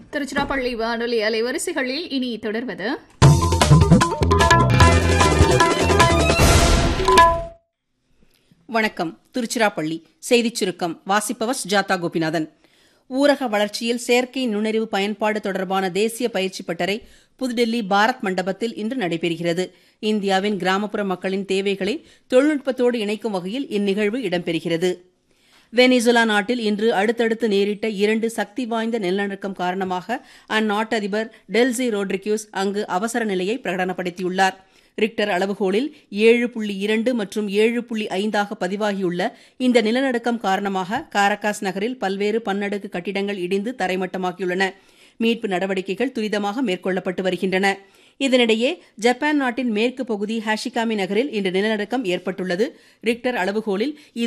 திருச்சிராப்பள்ளி வானொலி அலைவரிசைகளில் இனி தொடர்வது வணக்கம் திருச்சிராப்பள்ளி செய்திச் சுருக்கம் வாசிப்பவர் சுஜாதா கோபிநாதன் ஊரக வளர்ச்சியில் செயற்கை நுண்ணறிவு பயன்பாடு தொடர்பான தேசிய பயிற்சி பட்டறை புதுடெல்லி பாரத் மண்டபத்தில் இன்று நடைபெறுகிறது இந்தியாவின் கிராமப்புற மக்களின் தேவைகளை தொழில்நுட்பத்தோடு இணைக்கும் வகையில் இந்நிகழ்வு இடம்பெறுகிறது வெனிசுலா நாட்டில் இன்று அடுத்தடுத்து நேரிட்ட இரண்டு சக்தி வாய்ந்த நிலநடுக்கம் காரணமாக அந்நாட்டு அதிபர் டெல்சி ரோட்ரிக்யூஸ் அங்கு அவசர நிலையை பிரகடனப்படுத்தியுள்ளார் ரிக்டர் அளவுகோலில் ஏழு புள்ளி இரண்டு மற்றும் ஏழு புள்ளி ஐந்தாக பதிவாகியுள்ள இந்த நிலநடுக்கம் காரணமாக காரகாஸ் நகரில் பல்வேறு பன்னடுக்கு கட்டிடங்கள் இடிந்து தரைமட்டமாகியுள்ளன மீட்பு நடவடிக்கைகள் துரிதமாக மேற்கொள்ளப்பட்டு வருகின்றன இதனிடையே ஜப்பான் நாட்டின் மேற்கு பகுதி ஹாஷிகாமி நகரில் இன்று நிலநடுக்கம் ஏற்பட்டுள்ளது ரிக்டர் அளவுகோலில்